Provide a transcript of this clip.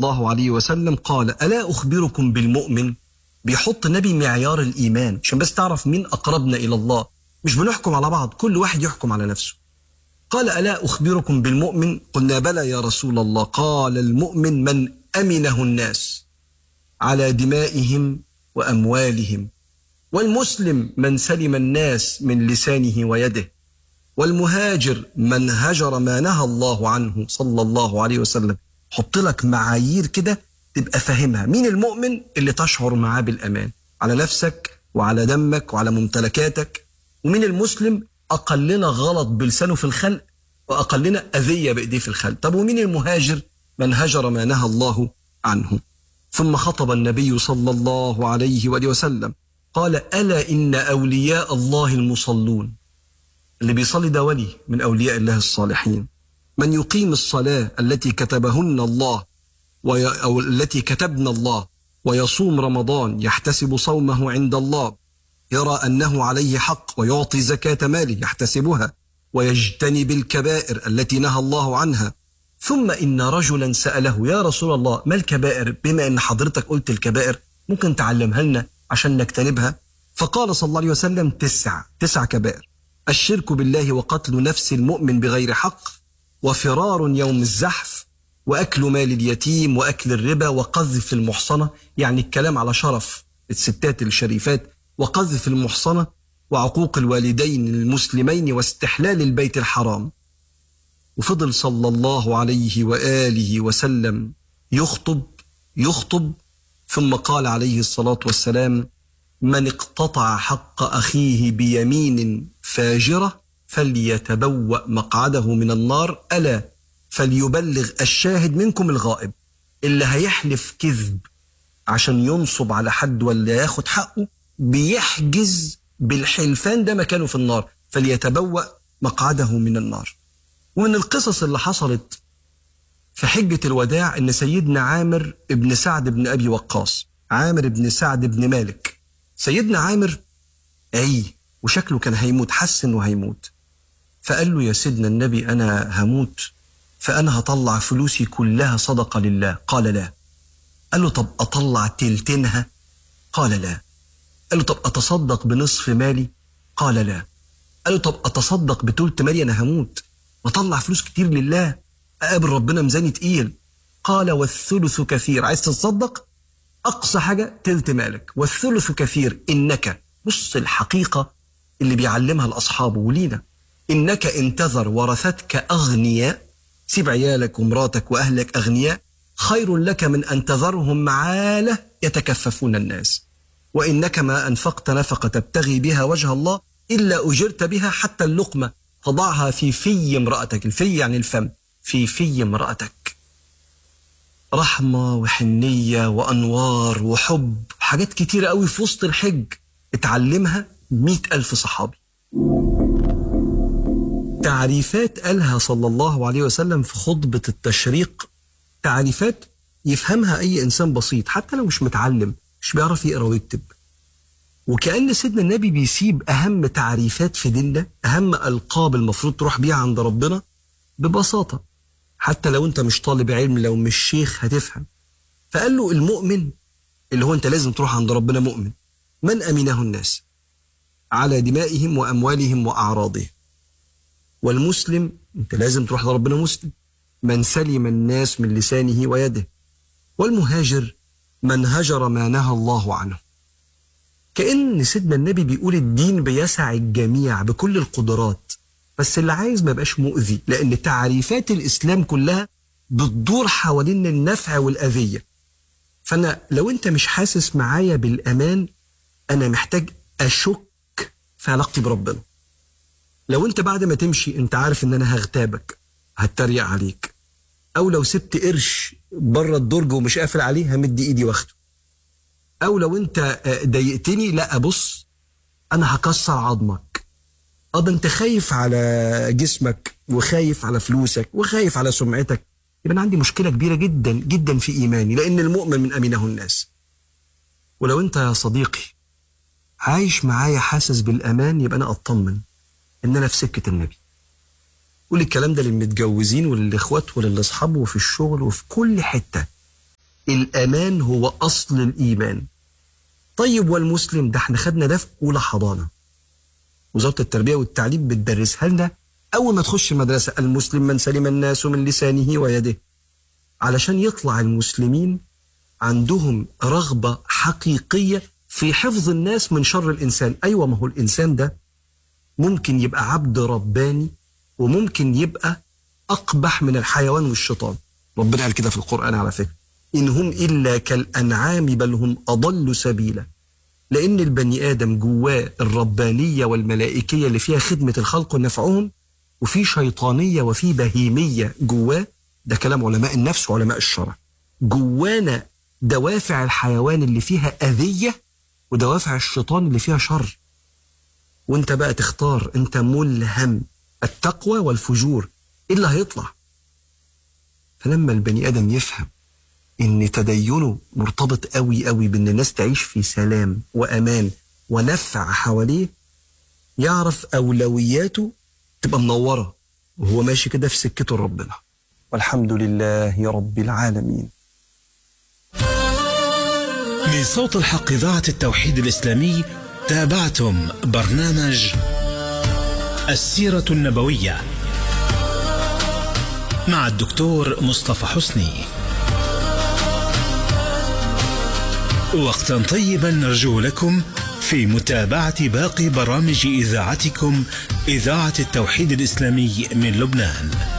الله عليه وسلم قال ألا أخبركم بالمؤمن بيحط النبي معيار الإيمان عشان بس تعرف مين أقربنا إلى الله مش بنحكم على بعض كل واحد يحكم على نفسه قال ألا أخبركم بالمؤمن قلنا بلى يا رسول الله قال المؤمن من أمنه الناس على دمائهم وأموالهم والمسلم من سلم الناس من لسانه ويده والمهاجر من هجر ما نهى الله عنه صلى الله عليه وسلم حط لك معايير كده تبقى فاهمها مين المؤمن اللي تشعر معاه بالأمان على نفسك وعلى دمك وعلى ممتلكاتك ومين المسلم أقلنا غلط بلسانه في الخلق وأقلنا أذية بإيديه في الخلق طب ومين المهاجر من هجر ما نهى الله عنه ثم خطب النبي صلى الله عليه وآله وسلم قال ألا إن أولياء الله المصلون اللي بيصلي ده ولي من أولياء الله الصالحين من يقيم الصلاة التي كتبهن الله وي أو التي كتبنا الله ويصوم رمضان يحتسب صومه عند الله يرى أنه عليه حق ويعطي زكاة ماله يحتسبها ويجتنب الكبائر التي نهى الله عنها ثم إن رجلا سأله يا رسول الله ما الكبائر بما أن حضرتك قلت الكبائر ممكن تعلمها لنا عشان نجتنبها فقال صلى الله عليه وسلم تسع تسع كبائر الشرك بالله وقتل نفس المؤمن بغير حق وفرار يوم الزحف واكل مال اليتيم واكل الربا وقذف المحصنه يعني الكلام على شرف الستات الشريفات وقذف المحصنه وعقوق الوالدين المسلمين واستحلال البيت الحرام وفضل صلى الله عليه واله وسلم يخطب يخطب ثم قال عليه الصلاه والسلام من اقتطع حق اخيه بيمين فاجره فليتبوا مقعده من النار الا فليبلغ الشاهد منكم الغائب اللي هيحلف كذب عشان ينصب على حد ولا ياخد حقه بيحجز بالحلفان ده مكانه في النار فليتبوأ مقعده من النار ومن القصص اللي حصلت في حجة الوداع ان سيدنا عامر ابن سعد بن ابي وقاص عامر بن سعد بن مالك سيدنا عامر عي وشكله كان هيموت حس انه هيموت فقال له يا سيدنا النبي انا هموت فانا هطلع فلوسي كلها صدقه لله قال لا قال له طب اطلع تلتينها قال لا قال له طب اتصدق بنصف مالي قال لا قال له طب اتصدق بتلت مالي انا هموت واطلع فلوس كتير لله اقابل ربنا ميزاني تقيل قال والثلث كثير عايز تتصدق اقصى حاجه تلت مالك والثلث كثير انك بص الحقيقه اللي بيعلمها لاصحابه ولينا انك انتظر ورثتك اغنياء سيب عيالك ومراتك واهلك اغنياء خير لك من ان تذرهم معاله يتكففون الناس وانك ما انفقت نفقه تبتغي بها وجه الله الا اجرت بها حتى اللقمه تضعها في في امراتك الفي يعني الفم في في امراتك رحمه وحنيه وانوار وحب حاجات كتيره قوي في وسط الحج اتعلمها مئة ألف صحابي تعريفات قالها صلى الله عليه وسلم في خطبة التشريق تعريفات يفهمها أي إنسان بسيط حتى لو مش متعلم مش بيعرف يقرأ ويكتب وكأن سيدنا النبي بيسيب أهم تعريفات في ديننا أهم ألقاب المفروض تروح بيها عند ربنا ببساطة حتى لو أنت مش طالب علم لو مش شيخ هتفهم فقال له المؤمن اللي هو أنت لازم تروح عند ربنا مؤمن من أمنه الناس على دمائهم وأموالهم وأعراضهم والمسلم انت لازم تروح لربنا مسلم من سلم الناس من لسانه ويده والمهاجر من هجر ما نهى الله عنه كأن سيدنا النبي بيقول الدين بيسع الجميع بكل القدرات بس اللي عايز ما يبقاش مؤذي لأن تعريفات الإسلام كلها بتدور حوالين النفع والأذية فأنا لو أنت مش حاسس معايا بالأمان أنا محتاج أشك في علاقتي بربنا لو انت بعد ما تمشي انت عارف ان انا هغتابك هتريق عليك او لو سبت قرش بره الدرج ومش قافل عليه همد ايدي واخده او لو انت ضايقتني لا بص انا هكسر عظمك اه ده انت خايف على جسمك وخايف على فلوسك وخايف على سمعتك يبقى انا عندي مشكله كبيره جدا جدا في ايماني لان المؤمن من امنه الناس ولو انت يا صديقي عايش معايا حاسس بالامان يبقى انا اطمن ان انا في سكه النبي قول الكلام ده للمتجوزين وللاخوات وللاصحاب وفي الشغل وفي كل حته الأمان هو أصل الإيمان طيب والمسلم ده احنا خدنا ده في أولى حضانة وزارة التربية والتعليم بتدرسها لنا أول ما تخش المدرسة المسلم من سلم الناس من لسانه ويده علشان يطلع المسلمين عندهم رغبة حقيقية في حفظ الناس من شر الإنسان أيوة ما هو الإنسان ده ممكن يبقى عبد رباني وممكن يبقى أقبح من الحيوان والشيطان ربنا قال كده في القرآن على فكرة إن هم إلا كالأنعام بل هم أضل سبيلا لأن البني آدم جواه الربانية والملائكية اللي فيها خدمة الخلق ونفعهم وفي شيطانية وفي بهيمية جواه ده كلام علماء النفس وعلماء الشرع جوانا دوافع الحيوان اللي فيها أذية ودوافع الشيطان اللي فيها شر وانت بقى تختار انت ملهم التقوى والفجور ايه اللي هيطلع فلما البني ادم يفهم ان تدينه مرتبط قوي قوي بان الناس تعيش في سلام وامان ونفع حواليه يعرف اولوياته تبقى منوره وهو ماشي كده في سكته لربنا والحمد لله رب العالمين من صوت الحق إذاعة التوحيد الإسلامي تابعتم برنامج السيرة النبوية مع الدكتور مصطفى حسني وقتا طيبا نرجو لكم في متابعة باقي برامج إذاعتكم إذاعة التوحيد الإسلامي من لبنان